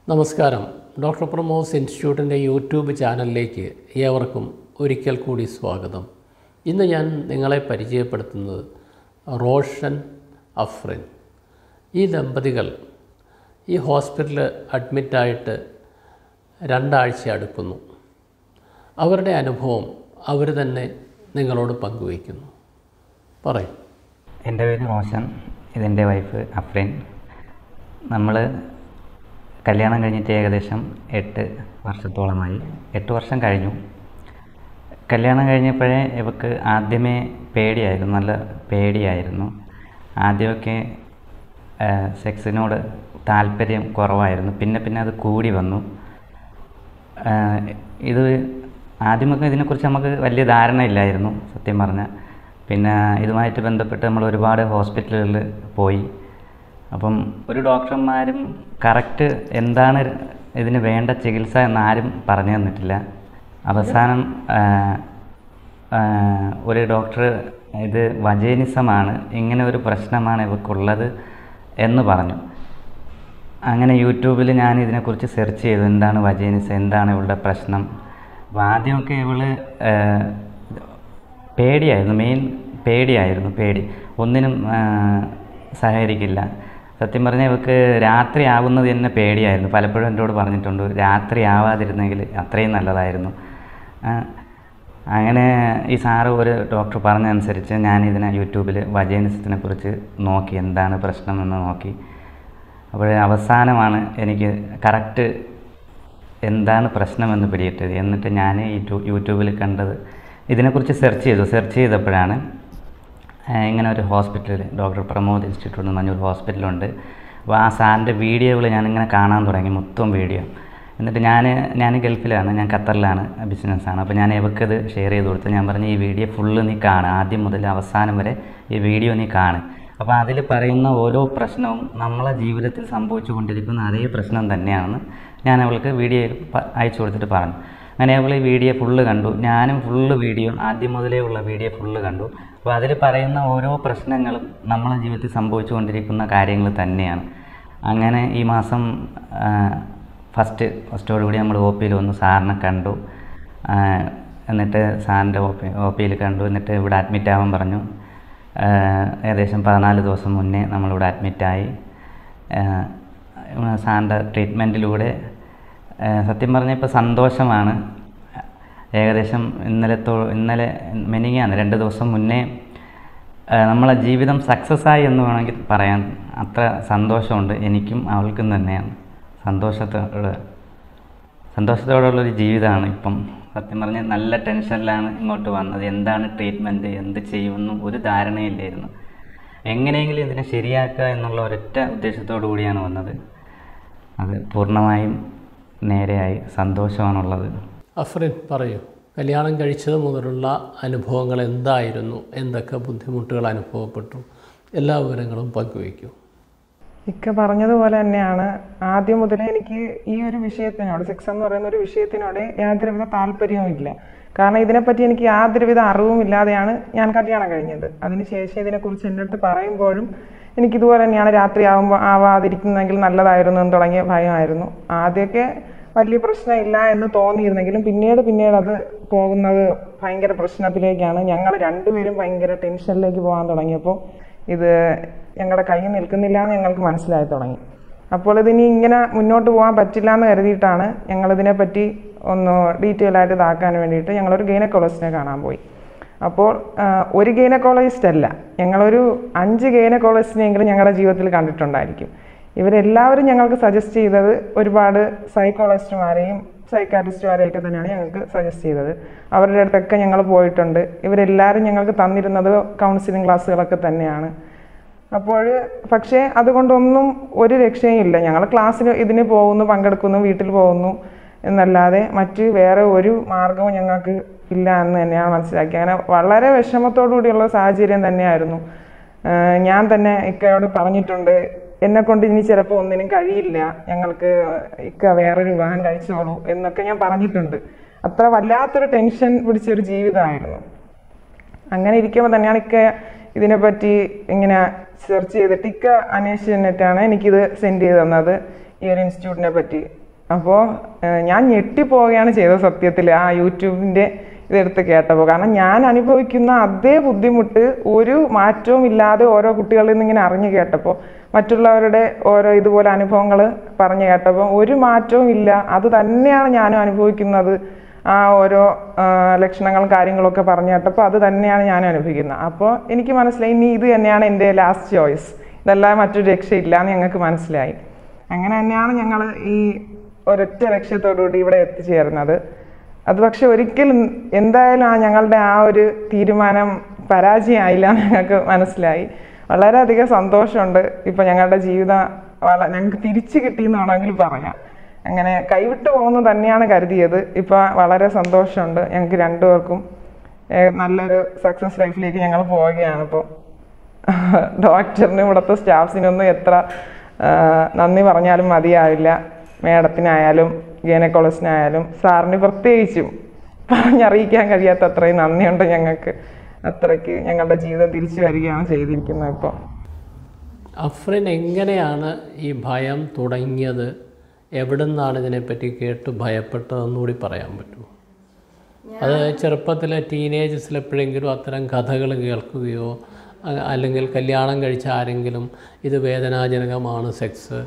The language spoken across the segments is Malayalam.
നമസ്കാരം ഡോക്ടർ പ്രമോസ് ഇൻസ്റ്റിറ്റ്യൂട്ടിൻ്റെ യൂട്യൂബ് ചാനലിലേക്ക് ഏവർക്കും ഒരിക്കൽ കൂടി സ്വാഗതം ഇന്ന് ഞാൻ നിങ്ങളെ പരിചയപ്പെടുത്തുന്നത് റോഷൻ അഫ്രിൻ ഈ ദമ്പതികൾ ഈ ഹോസ്പിറ്റലിൽ അഡ്മിറ്റായിട്ട് രണ്ടാഴ്ച അടുക്കുന്നു അവരുടെ അനുഭവം അവർ തന്നെ നിങ്ങളോട് പങ്കുവയ്ക്കുന്നു പറയും എൻ്റെ പേര് റോഷൻ ഇതെൻ്റെ വൈഫ് അഫ്രിൻ നമ്മൾ കല്യാണം കഴിഞ്ഞിട്ട് ഏകദേശം എട്ട് വർഷത്തോളമായി എട്ട് വർഷം കഴിഞ്ഞു കല്യാണം കഴിഞ്ഞപ്പോഴേ ഇവക്ക് ആദ്യമേ പേടിയായിരുന്നു നല്ല പേടിയായിരുന്നു ആദ്യമൊക്കെ ആ, സെക്സിനോട് താല്പര്യം കുറവായിരുന്നു പിന്നെ പിന്നെ അത് കൂടി വന്നു ആ, ഇത് ആദ്യമൊക്കെ ഇതിനെക്കുറിച്ച് നമുക്ക് വലിയ ധാരണയില്ലായിരുന്നു സത്യം പറഞ്ഞാൽ പിന്നെ ഇതുമായിട്ട് ബന്ധപ്പെട്ട് നമ്മൾ ഒരുപാട് ഹോസ്പിറ്റലുകളിൽ പോയി അപ്പം ഒരു ഡോക്ടർമാരും കറക്റ്റ് എന്താണ് ഇതിന് വേണ്ട ചികിത്സ എന്നാരും പറഞ്ഞു തന്നിട്ടില്ല അവസാനം ആ, ആ, ഒരു ഡോക്ടർ ഇത് വജേനിസമാണ് ഇങ്ങനെ ഒരു പ്രശ്നമാണ് ഇവക്കുള്ളത് എന്ന് പറഞ്ഞു അങ്ങനെ യൂട്യൂബിൽ ഞാൻ ഇതിനെക്കുറിച്ച് സെർച്ച് ചെയ്തു എന്താണ് വജേനിസ് എന്താണ് ഇവളുടെ പ്രശ്നം അപ്പോൾ ആദ്യമൊക്കെ ഇവള് ഏഹ്, പേടിയായിരുന്നു മെയിൻ പേടിയായിരുന്നു പേടി ഒന്നിനും ആഹ്, സഹകരിക്കില്ല സത്യം പറഞ്ഞാൽ ഇവൾക്ക് രാത്രി ആവുന്നത് തന്നെ പേടിയായിരുന്നു പലപ്പോഴും എന്നോട് പറഞ്ഞിട്ടുണ്ട് രാത്രി ആവാതിരുന്നെങ്കിൽ അത്രയും നല്ലതായിരുന്നു ആഹ്, അങ്ങനെ ഈ സാറ് ഒരു ഡോക്ടർ പറഞ്ഞതനുസരിച്ച് ഞാൻ ഇതിനെ യൂട്യൂബിൽ വജേനിസത്തിനെ കുറിച്ച് നോക്കി എന്താണ് പ്രശ്നമെന്ന് നോക്കി അപ്പോൾ അവസാനമാണ് എനിക്ക് കറക്റ്റ് എന്താണ് പ്രശ്നമെന്ന് പിടിയിട്ടത് എന്നിട്ട് ഞാൻ ഈ ടു- യൂട്യൂബിൽ കണ്ടത് ഇതിനെക്കുറിച്ച് സെർച്ച് ചെയ്തു സെർച്ച് ചെയ്തപ്പോഴാണ് ആ, ഇങ്ങനെ ഒരു ഹോസ്പിറ്റൽ ഡോക്ടർ പ്രമോദ് ഇൻസ്റ്റിറ്റ്യൂട്ട് എന്ന് പറഞ്ഞൊരു ഹോസ്പിറ്റലുണ്ട് അപ്പോൾ ആ സാറിൻ്റെ വീഡിയോകൾ ഞാനിങ്ങനെ കാണാൻ തുടങ്ങി മൊത്തം വീഡിയോ എന്നിട്ട് ഞാൻ ഞാൻ ഗൾഫിലാണ് ഞാൻ ഖത്തറിലാണ് ബിസിനസ്സാണ് അപ്പോൾ ഞാൻ ഇവക്കത് ഷെയർ ചെയ്ത് കൊടുത്തു ഞാൻ പറഞ്ഞു ഈ വീഡിയോ ഫുള്ള് നീ കാണുക ആദ്യം മുതൽ അവസാനം വരെ ഈ വീഡിയോ നീ കാണുക അപ്പോൾ അതിൽ പറയുന്ന ഓരോ പ്രശ്നവും നമ്മളെ ജീവിതത്തിൽ സംഭവിച്ചു കൊണ്ടിരിക്കുന്ന അതേ പ്രശ്നം തന്നെയാണെന്ന് ഞാൻ അവൾക്ക് വീഡിയോ പ- അയച്ചു കൊടുത്തിട്ട് പറഞ്ഞു അങ്ങനെ അവൾ ഈ വീഡിയോ ഫുള്ള് കണ്ടു ഞാനും ഫുള്ള് വീഡിയോ ആദ്യം മുതലേ ഉള്ള വീഡിയോ ഫുള്ള് കണ്ടു അപ്പോൾ അതിൽ പറയുന്ന ഓരോ പ്രശ്നങ്ങളും നമ്മളെ ജീവിതത്തിൽ സംഭവിച്ചു കൊണ്ടിരിക്കുന്ന കാര്യങ്ങൾ തന്നെയാണ് അങ്ങനെ ഈ മാസം ആ, ഫസ്റ്റ് ഫസ്റ്റോടുകൂടി നമ്മൾ ഒ പിയിൽ വന്നു സാറിനെ കണ്ടു ആ, എന്നിട്ട് സാറിൻ്റെ ഒ പി ഒ പിയിൽ കണ്ടു എന്നിട്ട് ഇവിടെ അഡ്മിറ്റ് ആവാൻ പറഞ്ഞു ആ, ഏകദേശം പതിനാല് ദിവസം മുന്നേ നമ്മളിവിടെ അഡ്മിറ്റായി സാറിൻ്റെ ട്രീറ്റ്മെൻറ്റിലൂടെ സത്യം പറഞ്ഞാൽ ഇപ്പോൾ സന്തോഷമാണ് ഏകദേശം ഇന്നലത്തോ ഇന്നലെ മെനിങ്ങാണ് രണ്ട് ദിവസം മുന്നേ ആ, നമ്മളെ ജീവിതം സക്സസ് ആയി എന്ന് വേണമെങ്കിൽ പറയാൻ അത്ര സന്തോഷമുണ്ട് എനിക്കും അവൾക്കും തന്നെയാണ് സന്തോഷത്തോടെ സന്തോഷത്തോടുള്ളൊരു ജീവിതമാണ് ഇപ്പം സത്യം പറഞ്ഞാൽ നല്ല ടെൻഷനിലാണ് ഇങ്ങോട്ട് വന്നത് എന്താണ് ട്രീറ്റ്മെൻറ്റ് എന്ത് ചെയ്യുമെന്നും ഒരു ധാരണയില്ലായിരുന്നു എങ്ങനെയെങ്കിലും ഇതിനെ ശരിയാക്കുക എന്നുള്ള ഒരൊറ്റ ഉദ്ദേശത്തോടു കൂടിയാണ് വന്നത് അത് പൂർണ്ണമായും നേരെയായി സന്തോഷമാണുള്ളത് അഫ്രിൻ പറയൂ കല്യാണം കഴിച്ചത് മുതലുള്ള അനുഭവങ്ങൾ എന്തായിരുന്നു എന്തൊക്കെ ബുദ്ധിമുട്ടുകൾ അനുഭവപ്പെട്ടു എല്ലാ വിവരങ്ങളും പങ്കുവയ്ക്കൂ ഇക്ക പറഞ്ഞതുപോലെ തന്നെയാണ് ആദ്യം മുതലേ എനിക്ക് ഈ ഒരു വിഷയത്തിനോട് സെക്സ് എന്ന് പറയുന്ന ഒരു വിഷയത്തിനോട് യാതൊരുവിധ താല്പര്യവും ഇല്ല കാരണം ഇതിനെപ്പറ്റി എനിക്ക് യാതൊരുവിധ അറിവും ഇല്ലാതെയാണ് ഞാൻ കല്യാണം കഴിഞ്ഞത് അതിനുശേഷം ഇതിനെക്കുറിച്ച് എൻ്റെ അടുത്ത് പറയുമ്പോഴും എനിക്ക് ഇതുപോലെ തന്നെയാണ് രാത്രി ആവുമ്പോൾ ആവാതിരിക്കുന്നെങ്കിൽ നല്ലതായിരുന്നു എന്ന് തുടങ്ങിയ ഭയമായിരുന്നു ആദ്യമൊക്കെ വലിയ പ്രശ്നമില്ല എന്ന് തോന്നിയിരുന്നെങ്കിലും പിന്നീട് പിന്നീട് അത് പോകുന്നത് ഭയങ്കര പ്രശ്നത്തിലേക്കാണ് ഞങ്ങൾ രണ്ടുപേരും ഭയങ്കര ടെൻഷനിലേക്ക് പോകാൻ തുടങ്ങിയപ്പോൾ ഇത് ഞങ്ങളുടെ കയ്യിൽ നിൽക്കുന്നില്ല എന്ന് ഞങ്ങൾക്ക് മനസ്സിലായി തുടങ്ങി അപ്പോൾ ഇതിനി ഇങ്ങനെ മുന്നോട്ട് പോകാൻ പറ്റില്ല എന്ന് കരുതിയിട്ടാണ് ഞങ്ങളിതിനെ പറ്റി ഒന്ന് ഡീറ്റെയിൽ ആയിട്ട് ഇതാക്കാൻ വേണ്ടിയിട്ട് ഞങ്ങളൊരു ഗൈനക്കോളജിസ്റ്റിനെ കാണാൻ പോയി അപ്പോൾ ആ, ഒരു ഗൈനക്കോളജിസ്റ്റ് അല്ല ഞങ്ങളൊരു അഞ്ച് ഗൈനക്കോളജിസ്റ്റിനെങ്കിലും ഞങ്ങളുടെ ജീവിതത്തിൽ കണ്ടിട്ടുണ്ടായിരിക്കും ഇവരെല്ലാവരും ഞങ്ങൾക്ക് സജസ്റ്റ് ചെയ്തത് ഒരുപാട് സൈക്കോളജിസ്റ്റുമാരെയും സൈക്കാട്രിസ്റ്റുമാരെയൊക്കെ തന്നെയാണ് ഞങ്ങൾക്ക് സജസ്റ്റ് ചെയ്തത് അവരുടെ അടുത്തൊക്കെ ഞങ്ങൾ പോയിട്ടുണ്ട് ഇവരെല്ലാവരും ഞങ്ങൾക്ക് തന്നിരുന്നത് കൗൺസിലിംഗ് ക്ലാസ്സുകളൊക്കെ തന്നെയാണ് അപ്പോൾ പക്ഷേ അതുകൊണ്ടൊന്നും ഒരു രക്ഷയും ഇല്ല ഞങ്ങൾ ക്ലാസ്സിന് ഇതിന് പോകുന്നു പങ്കെടുക്കുന്നു വീട്ടിൽ പോകുന്നു എന്നല്ലാതെ മറ്റ് വേറെ ഒരു മാർഗവും ഞങ്ങൾക്ക് ഇല്ല എന്ന് തന്നെയാണ് മനസ്സിലാക്കി അങ്ങനെ വളരെ വിഷമത്തോടു കൂടിയുള്ള സാഹചര്യം തന്നെയായിരുന്നു ആഹ് ഞാൻ തന്നെ ഇക്കയോട് പറഞ്ഞിട്ടുണ്ട് എന്നെ കൊണ്ട് ഇനി ചിലപ്പോൾ ഒന്നിനും കഴിയില്ല ഞങ്ങൾക്ക് ഇക്ക വേറൊരു വിവാഹം കഴിച്ചോളൂ എന്നൊക്കെ ഞാൻ പറഞ്ഞിട്ടുണ്ട് അത്ര വല്ലാത്തൊരു ടെൻഷൻ പിടിച്ചൊരു ജീവിതമായിരുന്നു അങ്ങനെ ഇരിക്കുമ്പോൾ തന്നെയാണ് ഇക്ക ഇതിനെപ്പറ്റി ഇങ്ങനെ സെർച്ച് ചെയ്തിട്ട് ഇക്ക അന്വേഷിച്ചിട്ടാണ് എനിക്കിത് സെൻഡ് ചെയ്ത് തന്നത് ഈ ഒരു ഇൻസ്റ്റിറ്റ്യൂട്ടിനെ പറ്റി അപ്പോൾ ഞാൻ ഞെട്ടിപ്പോവുകയാണ് ചെയ്തത് സത്യത്തിൽ ആ യൂട്യൂബിൻ്റെ ഇതെടുത്ത് കേട്ടപ്പോൾ കാരണം ഞാൻ അനുഭവിക്കുന്ന അതേ ബുദ്ധിമുട്ട് ഒരു മാറ്റവും ഇല്ലാതെ ഓരോ കുട്ടികളിൽ നിന്ന് ഇങ്ങനെ അറിഞ്ഞു കേട്ടപ്പോൾ മറ്റുള്ളവരുടെ ഓരോ ഇതുപോലെ അനുഭവങ്ങൾ പറഞ്ഞു കേട്ടപ്പോൾ ഒരു മാറ്റവും ഇല്ല അത് തന്നെയാണ് ഞാനും അനുഭവിക്കുന്നത് ആ ഓരോ ആ, ലക്ഷണങ്ങളും കാര്യങ്ങളൊക്കെ പറഞ്ഞു കേട്ടപ്പോൾ അത് തന്നെയാണ് ഞാൻ അനുഭവിക്കുന്നത് അപ്പോൾ എനിക്ക് മനസ്സിലായി ഇനി ഇത് തന്നെയാണ് എൻ്റെ ലാസ്റ്റ് ചോയ്സ് ഇതല്ലാതെ മറ്റൊരു രക്ഷയില്ല എന്ന് ഞങ്ങൾക്ക് മനസ്സിലായി അങ്ങനെ തന്നെയാണ് ഞങ്ങൾ ഈ ഒരൊറ്റ ലക്ഷ്യത്തോടുകൂടി ഇവിടെ എത്തിച്ചേർന്നത് അത് പക്ഷെ ഒരിക്കലും എന്തായാലും ആ ഞങ്ങളുടെ ആ ഒരു തീരുമാനം പരാജയമായില്ല എന്ന് ഞങ്ങൾക്ക് മനസ്സിലായി വളരെയധികം സന്തോഷമുണ്ട് ഇപ്പം ഞങ്ങളുടെ ജീവിതം വള ഞങ്ങൾക്ക് തിരിച്ചു കിട്ടിയെന്ന് വേണമെങ്കിൽ പറയാം അങ്ങനെ കൈവിട്ടു പോകുന്നു തന്നെയാണ് കരുതിയത് ഇപ്പം വളരെ സന്തോഷമുണ്ട് ഞങ്ങൾക്ക് രണ്ടുപേർക്കും ഏഹ്, നല്ലൊരു സക്സസ് ലൈഫിലേക്ക് ഞങ്ങൾ പോവുകയാണ് ഇപ്പോൾ ഡോക്ടറിനും ഇവിടുത്തെ സ്റ്റാഫ്സിനൊന്നും എത്ര ആ, നന്ദി പറഞ്ഞാലും മതിയാവില്ല മേഡത്തിനായാലും ഗൈനക്കോളജിസ്റ്റിനായാലും സാറിന് പ്രത്യേകിച്ചും പറഞ്ഞറിയിക്കാൻ കഴിയാത്ത അത്രയും നന്ദിയുണ്ട് ഞങ്ങൾക്ക് അത്രയ്ക്ക് ഞങ്ങളുടെ ജീവിതം തിരിച്ചു വരികയാണ് ചെയ്തിരിക്കുന്നത് ഇപ്പോൾ അഫ്രിൻ എങ്ങനെയാണ് ഈ ഭയം തുടങ്ങിയത് എവിടെ നിന്നാണ് ഇതിനെപ്പറ്റി കേട്ട് ഭയപ്പെട്ടതെന്നുകൂടി പറയാൻ പറ്റുമോ അത് ചെറുപ്പത്തിലെ ടീനേജസിൽ എപ്പോഴെങ്കിലും അത്തരം കഥകൾ കേൾക്കുകയോ അ- അല്ലെങ്കിൽ കല്യാണം കഴിച്ച ആരെങ്കിലും ഇത് വേദനാജനകമാണ് സെക്സ്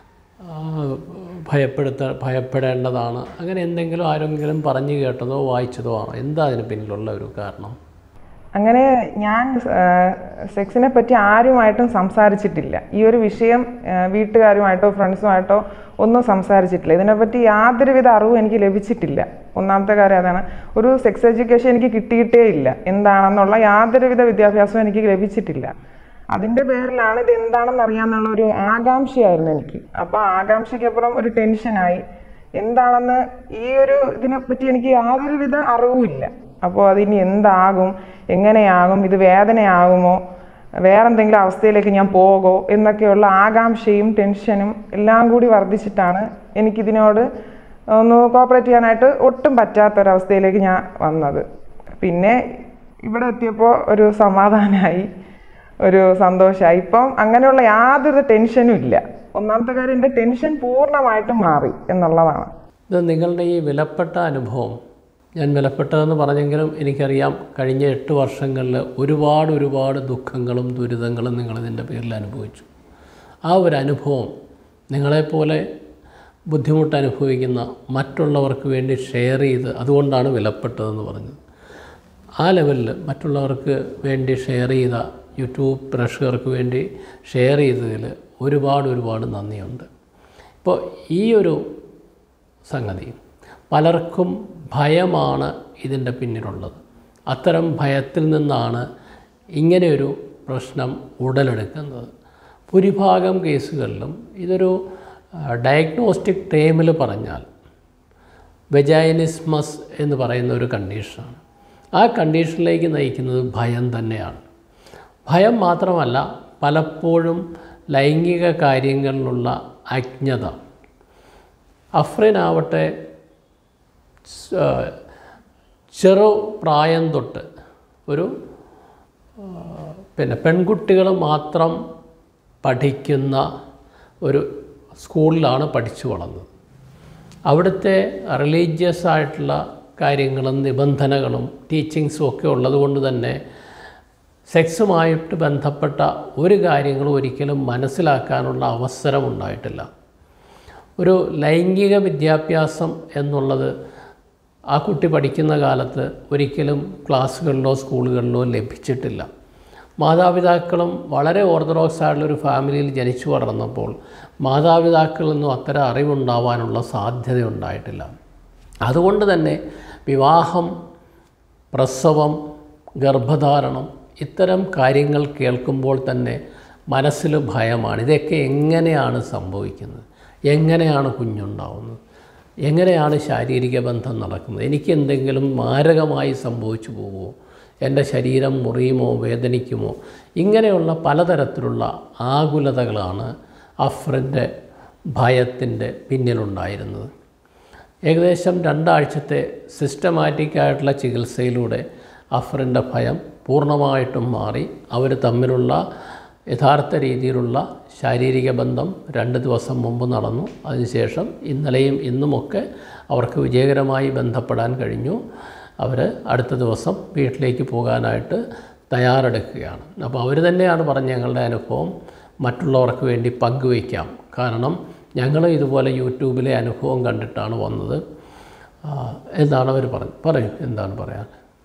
ഭയപ്പെടുത്ത ഭയപ്പെടേണ്ടതാണ് അങ്ങനെ എന്തെങ്കിലും ആരെങ്കിലും പറഞ്ഞു കേട്ടതോ വായിച്ചതോ ആണോ എന്താ അതിന് പിന്നിലുള്ള ഒരു കാരണം അങ്ങനെ ഞാൻ സെക്സിനെ പറ്റി ആരുമായിട്ടും സംസാരിച്ചിട്ടില്ല ഈ ഒരു വിഷയം ആ, വീട്ടുകാരുമായിട്ടോ ഫ്രണ്ട്സുമായിട്ടോ ഒന്നും സംസാരിച്ചിട്ടില്ല ഇതിനെപ്പറ്റി യാതൊരുവിധ അറിവും എനിക്ക് ലഭിച്ചിട്ടില്ല ഒന്നാമത്തെ കാര്യം അതാണ് ഒരു സെക്സ് എഡ്യൂക്കേഷൻ എനിക്ക് കിട്ടിയിട്ടേ ഇല്ല എന്താണെന്നുള്ള യാതൊരുവിധ വിദ്യാഭ്യാസവും എനിക്ക് ലഭിച്ചിട്ടില്ല അതിന്റെ പേരിലാണ് ഇത് എന്താണെന്ന് അറിയാന്നുള്ള ഒരു ആകാംക്ഷയായിരുന്നു എനിക്ക് അപ്പോൾ ആകാംക്ഷയ്ക്കപ്പുറം ഒരു ടെൻഷനായി എന്താണെന്ന് ഈ ഒരു ഇതിനെപ്പറ്റി എനിക്ക് യാതൊരുവിധ അറിവുമില്ല അപ്പോൾ അതിനി എന്താകും എങ്ങനെയാകും ഇത് വേദനയാകുമോ വേറെന്തെങ്കിലും അവസ്ഥയിലേക്ക് ഞാൻ പോകോ എന്നൊക്കെയുള്ള ആകാംക്ഷയും ടെൻഷനും എല്ലാം കൂടി വർദ്ധിച്ചിട്ടാണ് എനിക്കിതിനോട് ഒന്ന് കോപ്പറേറ്റ് ചെയ്യാനായിട്ട് ഒട്ടും പറ്റാത്തൊരവസ്ഥയിലേക്ക് ഞാൻ വന്നത് പിന്നെ ഇവിടെ എത്തിയപ്പോൾ ഒരു സമാധാനമായി ഒരു സന്തോഷമായി ഇപ്പം അങ്ങനെയുള്ള യാതൊരു ടെൻഷനും ഇല്ല ഒന്നാമത്തെ കാര്യം എൻ്റെ ടെൻഷൻ പൂർണ്ണമായിട്ടും മാറി എന്നുള്ളതാണ് ഇത് നിങ്ങളുടെ ഈ വിലപ്പെട്ട അനുഭവം ഞാൻ വിലപ്പെട്ടതെന്ന് പറഞ്ഞെങ്കിലും എനിക്കറിയാം കഴിഞ്ഞ എട്ട് വർഷങ്ങളിൽ ഒരുപാട് ഒരുപാട് ദുഃഖങ്ങളും ദുരിതങ്ങളും നിങ്ങളിതിൻ്റെ പേരിൽ അനുഭവിച്ചു ആ ഒരു അനുഭവം നിങ്ങളെപ്പോലെ ബുദ്ധിമുട്ട് അനുഭവിക്കുന്ന മറ്റുള്ളവർക്ക് വേണ്ടി ഷെയർ ചെയ്ത് അതുകൊണ്ടാണ് വിലപ്പെട്ടതെന്ന് പറഞ്ഞത് ആ ലെവലിൽ മറ്റുള്ളവർക്ക് വേണ്ടി ഷെയർ ചെയ്ത യൂട്യൂബ് പ്രേക്ഷകർക്ക് വേണ്ടി ഷെയർ ചെയ്തതിൽ ഒരുപാട് ഒരുപാട് നന്ദിയുണ്ട് ഇപ്പോൾ ഈ ഒരു സംഗതി പലർക്കും ഭയമാണ് ഇതിൻ്റെ പിന്നിലുള്ളത് അത്തരം ഭയത്തിൽ നിന്നാണ് ഇങ്ങനെയൊരു പ്രശ്നം ഉടലെടുക്കുന്നത് ഭൂരിഭാഗം കേസുകളിലും ഇതൊരു ഡയഗ്നോസ്റ്റിക് ടേമിൽ പറഞ്ഞാൽ വെജൈനിസ്മസ് എന്ന് പറയുന്ന ഒരു കണ്ടീഷനാണ് ആ കണ്ടീഷനിലേക്ക് നയിക്കുന്നത് ഭയം തന്നെയാണ് ഭയം മാത്രമല്ല പലപ്പോഴും ലൈംഗിക കാര്യങ്ങളിലുള്ള അജ്ഞത അഫ്രിനാവട്ടെ സ്- ചെറു പ്രായം തൊട്ട് ഒരു ആ, പിന്നെ പെൺകുട്ടികൾ മാത്രം പഠിക്കുന്ന ഒരു സ്കൂളിലാണ് പഠിച്ചു വളർന്നത് അവിടുത്തെ റിലീജിയസ് ആയിട്ടുള്ള കാര്യങ്ങളും നിബന്ധനകളും ടീച്ചിങ്സും ഒക്കെ ഉള്ളതുകൊണ്ട് തന്നെ സെക്സുമായിട്ട് ബന്ധപ്പെട്ട ഒരു കാര്യങ്ങളും ഒരിക്കലും മനസ്സിലാക്കാനുള്ള അവസരം ഉണ്ടായിട്ടില്ല ഒരു ലൈംഗിക വിദ്യാഭ്യാസം എന്നുള്ളത് ആ കുട്ടി പഠിക്കുന്ന കാലത്ത് ഒരിക്കലും ക്ലാസ്സുകളിലോ സ്കൂളുകളിലോ ലഭിച്ചിട്ടില്ല മാതാപിതാക്കളും വളരെ ഓർത്തഡോക്സ് ആയിട്ടുള്ളൊരു ഫാമിലിയിൽ ജനിച്ചു വളർന്നപ്പോൾ മാതാപിതാക്കളിൽ നിന്നും അത്തരം അറിവുണ്ടാവാനുള്ള സാധ്യത ഉണ്ടായിട്ടില്ല അതുകൊണ്ട് തന്നെ വിവാഹം പ്രസവം ഗർഭധാരണം ഇത്തരം കാര്യങ്ങൾ കേൾക്കുമ്പോൾ തന്നെ മനസ്സിൽ ഭയമാണ് ഇതൊക്കെ എങ്ങനെയാണ് സംഭവിക്കുന്നത് എങ്ങനെയാണ് കുഞ്ഞുണ്ടാവുന്നത് എങ്ങനെയാണ് ശാരീരിക ബന്ധം നടക്കുന്നത് എനിക്ക് എന്തെങ്കിലും മാരകമായി സംഭവിച്ചു പോകുമോ എൻ്റെ ശരീരം മുറിയുമോ വേദനിക്കുമോ ഇങ്ങനെയുള്ള പലതരത്തിലുള്ള ആകുലതകളാണ് അഫ്രിൻ്റെ ഭയത്തിൻ്റെ പിന്നിലുണ്ടായിരുന്നത് ഏകദേശം രണ്ടാഴ്ചത്തെ സിസ്റ്റമാറ്റിക് ആയിട്ടുള്ള ചികിത്സയിലൂടെ അഫ്രിൻ്റെ ഭയം പൂർണ്ണമായിട്ടും മാറി അവർ തമ്മിലുള്ള യഥാർത്ഥ രീതിയിലുള്ള ശാരീരിക ബന്ധം രണ്ട് ദിവസം മുമ്പ് നടന്നു അതിനുശേഷം ഇന്നലെയും ഇന്നുമൊക്കെ അവർക്ക് വിജയകരമായി ബന്ധപ്പെടാൻ കഴിഞ്ഞു അവർ അടുത്ത ദിവസം വീട്ടിലേക്ക് പോകാനായിട്ട് തയ്യാറെടുക്കുകയാണ് അപ്പോൾ അവർ തന്നെയാണ് പറഞ്ഞ ഞങ്ങളുടെ അനുഭവം മറ്റുള്ളവർക്ക് വേണ്ടി പങ്കുവയ്ക്കാം കാരണം ഞങ്ങൾ ഇതുപോലെ യൂട്യൂബിലെ അനുഭവം കണ്ടിട്ടാണ് വന്നത് ആ, എന്താണ് അവർ പറഞ്ഞത് പറയൂ എന്താണ് പറയാൻ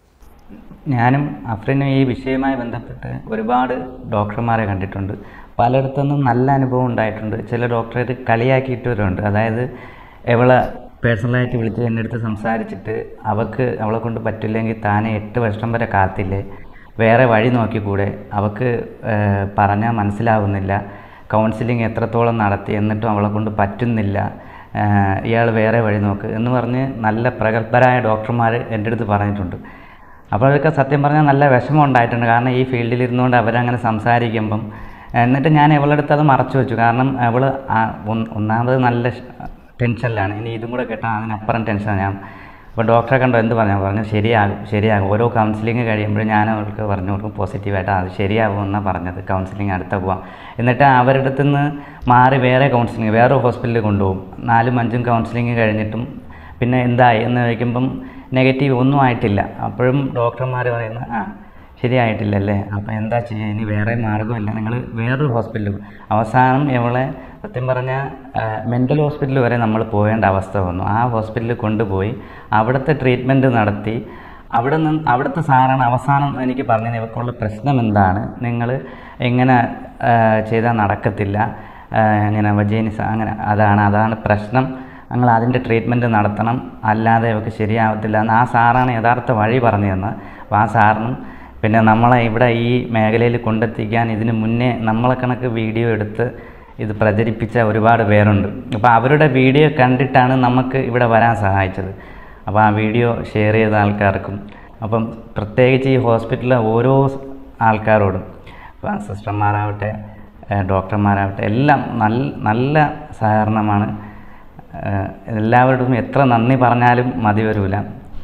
ഞാനും അഫ്രിനും ഈ വിഷയവുമായി ബന്ധപ്പെട്ട് ഒരുപാട് ഡോക്ടർമാരെ കണ്ടിട്ടുണ്ട് പലയിടത്തുനിന്നും നല്ല അനുഭവം ഉണ്ടായിട്ടുണ്ട് ചില ഡോക്ടറെ ഇത് കളിയാക്കിയിട്ടവരുണ്ട് അതായത് ഇവളെ പേഴ്സണലായിട്ട് വിളിച്ച് എൻ്റെ അടുത്ത് സംസാരിച്ചിട്ട് അവൾക്ക് അവളെ കൊണ്ട് പറ്റില്ലെങ്കിൽ താനെ എട്ട് വർഷം വരെ കാത്തില്ലേ വേറെ വഴി നോക്കിക്കൂടെ അവൾക്ക് പറഞ്ഞാൽ മനസ്സിലാവുന്നില്ല കൗൺസിലിംഗ് എത്രത്തോളം നടത്തി എന്നിട്ടും അവളെ കൊണ്ട് പറ്റുന്നില്ല ഇയാൾ വേറെ വഴി നോക്ക് എന്ന് പറഞ്ഞ് നല്ല പ്രഗത്ഭരായ ഡോക്ടർമാർ എൻ്റെ അടുത്ത് പറഞ്ഞിട്ടുണ്ട് അപ്പോൾ അതൊക്കെ സത്യം പറഞ്ഞാൽ നല്ല വിഷമം ഉണ്ടായിട്ടുണ്ട് കാരണം ഈ ഫീൽഡിൽ ഇരുന്നുകൊണ്ട് അവരങ്ങനെ സംസാരിക്കുമ്പം എന്നിട്ട് ഞാൻ ഇവളുടെ അടുത്ത് അത് മറച്ചു വെച്ചു കാരണം അവൾ ഒന്നാമത് നല്ല ഷ്- ടെൻഷനിലാണ് ഇനി ഇതും കൂടെ കേട്ടാൽ അതിനപ്പുറം ടെൻഷനാണ് ഞാൻ അപ്പോൾ ഡോക്ടറെ കണ്ടോ എന്ത് പറഞ്ഞു പറഞ്ഞു ശരിയാകും ശരിയാകും ഓരോ കൗൺസിലിംഗ് കഴിയുമ്പോഴും ഞാൻ അവൾക്ക് പറഞ്ഞു കൊടുക്കും പോസിറ്റീവായിട്ട് അത് ശരിയാകുമെന്നാണ് പറഞ്ഞത് കൗൺസിലിംഗ് അടുത്ത പോവാം എന്നിട്ട് അവരുടെ അടുത്ത് നിന്ന് മാറി വേറെ കൗൺസിലിംഗ് വേറെ ഹോസ്പിറ്റലിൽ കൊണ്ടുപോകും നാലും അഞ്ചും കൗൺസിലിംഗ് കഴിഞ്ഞിട്ടും പിന്നെ എന്തായി എന്ന് ചോദിക്കുമ്പം നെഗറ്റീവ് ഒന്നും ആയിട്ടില്ല അപ്പോഴും ഡോക്ടർമാർ പറയുന്നത് ആ ശരിയായിട്ടില്ലല്ലേ അപ്പോൾ എന്താ ചെയ്യുക ഇനി വേറെ മാർഗ്ഗമില്ല നിങ്ങൾ വേറൊരു ഹോസ്പിറ്റലിൽ അവസാനം ഇവളെ സത്യം പറഞ്ഞാൽ മെൻ്റൽ ഹോസ്പിറ്റൽ വരെ നമ്മൾ പോകേണ്ട അവസ്ഥ വന്നു ആ ഹോസ്പിറ്റലിൽ കൊണ്ടുപോയി അവിടുത്തെ ട്രീറ്റ്മെൻറ്റ് നടത്തി അവിടെ നിന്ന് അവിടുത്തെ സാറാണ് അവസാനം എനിക്ക് പറഞ്ഞത് ഇവക്കുള്ള പ്രശ്നം എന്താണ് നിങ്ങൾ ഇങ്ങനെ ചെയ്താൽ നടക്കത്തില്ല ആ, ഇങ്ങനെ വജേനിസ അങ്ങനെ അതാണ് അതാണ് പ്രശ്നം നിങ്ങൾ അതിൻ്റെ ട്രീറ്റ്മെൻറ്റ് നടത്തണം അല്ലാതെ ഇവക്ക് ശരിയാവത്തില്ല എന്ന് ആ സാറാണ് യഥാർത്ഥ വഴി പറഞ്ഞു തന്നത് അപ്പോൾ ആ സാറിനും പിന്നെ നമ്മളെ ഇവിടെ ഈ മേഖലയിൽ കൊണ്ടെത്തിക്കാൻ ഇതിന് മുന്നേ നമ്മളെ കണക്ക് വീഡിയോ എടുത്ത് ഇത് പ്രചരിപ്പിച്ച ഒരുപാട് പേരുണ്ട് അപ്പോൾ അവരുടെ വീഡിയോ കണ്ടിട്ടാണ് നമുക്ക് ഇവിടെ വരാൻ സഹായിച്ചത് അപ്പോൾ ആ വീഡിയോ ഷെയർ ചെയ്ത ആൾക്കാർക്കും അപ്പം പ്രത്യേകിച്ച് ഈ ഹോസ്പിറ്റലിലെ ഓരോ ആൾക്കാരോടും ഇപ്പം സിസ്റ്റർമാരാവട്ടെ ഏഹ് ഡോക്ടർമാരാവട്ടെ എല്ലാം നല്ല നല്ല സഹകരണമാണ് ഏഹ് എല്ലാവരോടും എത്ര നന്ദി പറഞ്ഞാലും മതി വരില്ല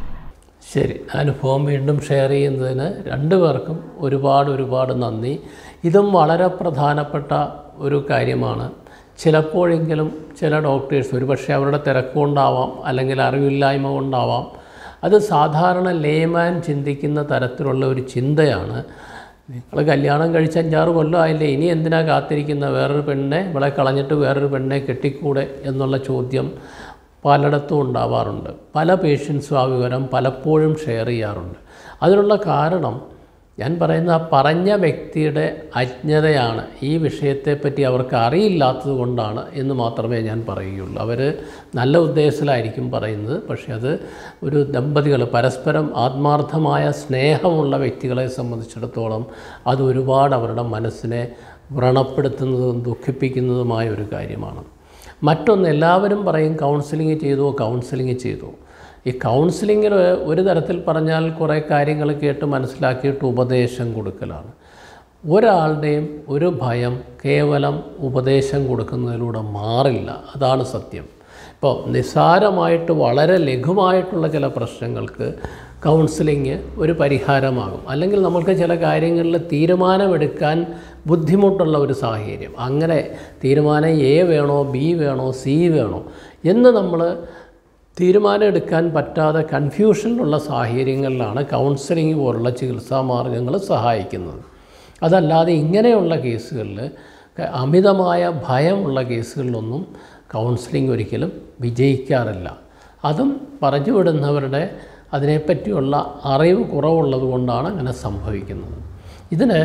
ശരി അനുഭവം വീണ്ടും ഷെയർ ചെയ്യുന്നതിന് രണ്ടുപേർക്കും ഒരുപാട് ഒരുപാട് നന്ദി ഇതും വളരെ പ്രധാനപ്പെട്ട ഒരു കാര്യമാണ് ചിലപ്പോഴെങ്കിലും ചില ഡോക്ടേഴ്സ് ഒരുപക്ഷെ അവരുടെ തിരക്കുകൊണ്ടാവാം അല്ലെങ്കിൽ അറിവില്ലായ്മ കൊണ്ടാവാം അത് സാധാരണ ലേമാൻ ചിന്തിക്കുന്ന തരത്തിലുള്ള ഒരു ചിന്തയാണ് നിങ്ങൾ കല്യാണം കഴിച്ച് അഞ്ചാറ് കൊല്ലമായില്ലേ ഇനി എന്തിനാ കാത്തിരിക്കുന്ന വേറൊരു പെണ്ണെ ഇവളെ കളഞ്ഞിട്ട് വേറൊരു പെണ്ണെ കെട്ടിക്കൂടെ എന്നുള്ള ചോദ്യം പലയിടത്തും ഉണ്ടാവാറുണ്ട് പല പേഷ്യൻസും ആ വിവരം പലപ്പോഴും ഷെയർ ചെയ്യാറുണ്ട് അതിനുള്ള കാരണം ഞാൻ പറയുന്ന ആ പറഞ്ഞ വ്യക്തിയുടെ അജ്ഞതയാണ് ഈ വിഷയത്തെപ്പറ്റി അവർക്ക് അറിയില്ലാത്തത് കൊണ്ടാണ് എന്ന് മാത്രമേ ഞാൻ പറയുകയുള്ളൂ അവർ നല്ല ഉദ്ദേശത്തിലായിരിക്കും പറയുന്നത് പക്ഷേ അത് ഒരു ദമ്പതികൾ പരസ്പരം ആത്മാർത്ഥമായ സ്നേഹമുള്ള വ്യക്തികളെ സംബന്ധിച്ചിടത്തോളം അത് ഒരുപാട് അവരുടെ മനസ്സിനെ വ്രണപ്പെടുത്തുന്നതും ദുഃഖിപ്പിക്കുന്നതുമായ ഒരു കാര്യമാണ് മറ്റൊന്ന് എല്ലാവരും പറയും കൗൺസിലിംഗ് ചെയ്തു കൗൺസിലിംഗ് ചെയ്തു ഈ കൗൺസിലിങ്ങിൽ ഒരു തരത്തിൽ പറഞ്ഞാൽ കുറേ കാര്യങ്ങൾ കേട്ട് മനസ്സിലാക്കിയിട്ട് ഉപദേശം കൊടുക്കലാണ് ഒരാളുടെയും ഒരു ഭയം കേവലം ഉപദേശം കൊടുക്കുന്നതിലൂടെ മാറില്ല അതാണ് സത്യം ഇപ്പോൾ നിസ്സാരമായിട്ട് വളരെ ലഘുവായിട്ടുള്ള ചില പ്രശ്നങ്ങൾക്ക് കൗൺസിലിംഗ് ഒരു പരിഹാരമാകും അല്ലെങ്കിൽ നമ്മൾക്ക് ചില കാര്യങ്ങളിൽ തീരുമാനമെടുക്കാൻ ബുദ്ധിമുട്ടുള്ള ഒരു സാഹചര്യം അങ്ങനെ തീരുമാനം എ വേണോ ബി വേണോ സി വേണോ എന്ന് നമ്മൾ തീരുമാനം എടുക്കാൻ പറ്റാതെ കൺഫ്യൂഷനിലുള്ള സാഹചര്യങ്ങളിലാണ് കൗൺസിലിംഗ് പോലുള്ള ചികിത്സാ മാർഗങ്ങൾ സഹായിക്കുന്നത് അതല്ലാതെ ഇങ്ങനെയുള്ള കേസുകളിൽ ക- അമിതമായ ഭയമുള്ള കേസുകളിലൊന്നും കൗൺസിലിംഗ് ഒരിക്കലും വിജയിക്കാറില്ല അതും പറഞ്ഞു വിടുന്നവരുടെ അതിനെപ്പറ്റിയുള്ള അറിവ് കുറവുള്ളത് കൊണ്ടാണ് അങ്ങനെ സംഭവിക്കുന്നത് ഇതിന്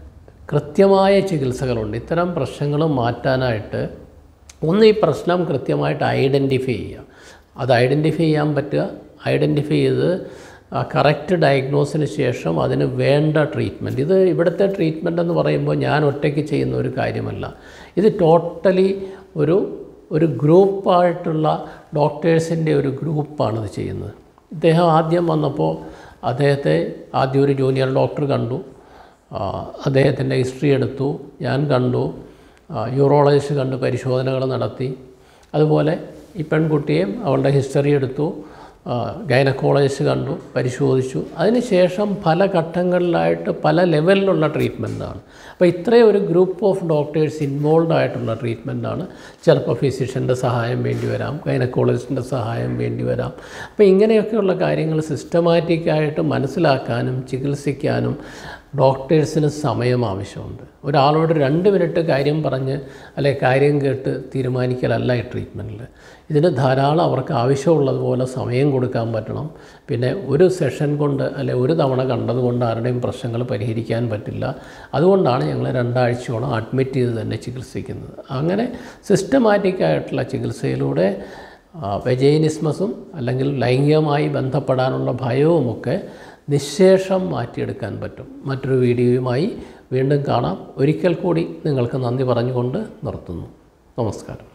കൃത്യമായ ചികിത്സകളുണ്ട് ഇത്തരം പ്രശ്നങ്ങൾ മാറ്റാനായിട്ട് ഒന്ന് ഈ പ്രശ്നം കൃത്യമായിട്ട് ഐഡൻറ്റിഫൈ ചെയ്യുക അത് ഐഡൻറ്റിഫൈ ചെയ്യാൻ പറ്റുക ഐഡൻറ്റിഫൈ ചെയ്ത് കറക്റ്റ് ഡയഗ്നോസിന് ശേഷം അതിന് വേണ്ട ട്രീറ്റ്മെൻറ്റ് ഇത് ഇവിടുത്തെ ട്രീറ്റ്മെൻ്റ് എന്ന് പറയുമ്പോൾ ഞാൻ ഒറ്റയ്ക്ക് ചെയ്യുന്ന ഒരു കാര്യമല്ല ഇത് ടോട്ടലി ഒരു ഒരു ഗ്രൂപ്പായിട്ടുള്ള ഡോക്ടേഴ്സിൻ്റെ ഒരു ഗ്രൂപ്പാണ് ഇത് ചെയ്യുന്നത് ഇദ്ദേഹം ആദ്യം വന്നപ്പോൾ അദ്ദേഹത്തെ ആദ്യം ഒരു ജൂനിയർ ഡോക്ടർ കണ്ടു ആ, അദ്ദേഹത്തിൻ്റെ ഹിസ്റ്ററി എടുത്തു ഞാൻ കണ്ടു യൂറോളജിസ്റ്റ് കണ്ട് പരിശോധനകൾ നടത്തി അതുപോലെ ഈ പെൺകുട്ടിയെയും അവളുടെ ഹിസ്റ്ററി എടുത്തു ഗൈനക്കോളജിസ്റ്റ് കണ്ടു പരിശോധിച്ചു അതിനുശേഷം പല ഘട്ടങ്ങളിലായിട്ട് പല ലെവലിലുള്ള ട്രീറ്റ്മെൻറ്റാണ് അപ്പോൾ ഇത്രയും ഒരു ഗ്രൂപ്പ് ഓഫ് ഡോക്ടേഴ്സ് ഇൻവോൾവ് ആയിട്ടുള്ള ട്രീറ്റ്മെൻറ്റാണ് ചിലപ്പോൾ ഫിസിഷ്യൻ്റെ സഹായം വേണ്ടി വരാം ഗൈനക്കോളജിസ്റ്റിൻ്റെ സഹായം വേണ്ടി വരാം അപ്പോൾ ഇങ്ങനെയൊക്കെയുള്ള കാര്യങ്ങൾ സിസ്റ്റമാറ്റിക്കായിട്ട് മനസ്സിലാക്കാനും ചികിത്സിക്കാനും ഡോക്ടേഴ്സിന് സമയം ആവശ്യമുണ്ട് ഒരാളോട് രണ്ട് മിനിറ്റ് കാര്യം പറഞ്ഞ് അല്ലെ കാര്യം കേട്ട് തീരുമാനിക്കലല്ല ഈ ട്രീറ്റ്മെൻറ്റിൽ ഇതിന് ധാരാളം അവർക്ക് ആവശ്യമുള്ളതുപോലെ സമയം കൊടുക്കാൻ പറ്റണം പിന്നെ ഒരു സെഷൻ കൊണ്ട് അല്ലെ ഒരു തവണ കണ്ടതുകൊണ്ട് ആരുടെയും പ്രശ്നങ്ങൾ പരിഹരിക്കാൻ പറ്റില്ല അതുകൊണ്ടാണ് ഞങ്ങൾ രണ്ടാഴ്ചയോളം അഡ്മിറ്റ് ചെയ്ത് തന്നെ ചികിത്സിക്കുന്നത് അങ്ങനെ സിസ്റ്റമാറ്റിക് ആയിട്ടുള്ള ചികിത്സയിലൂടെ വെജൈനിസ്മസും അല്ലെങ്കിൽ ലൈംഗികമായി ബന്ധപ്പെടാനുള്ള ഭയവുമൊക്കെ നിശേഷം മാറ്റിയെടുക്കാൻ പറ്റും മറ്റൊരു വീഡിയോയുമായി വീണ്ടും കാണാം ഒരിക്കൽ കൂടി നിങ്ങൾക്ക് നന്ദി പറഞ്ഞുകൊണ്ട് നിർത്തുന്നു നമസ്കാരം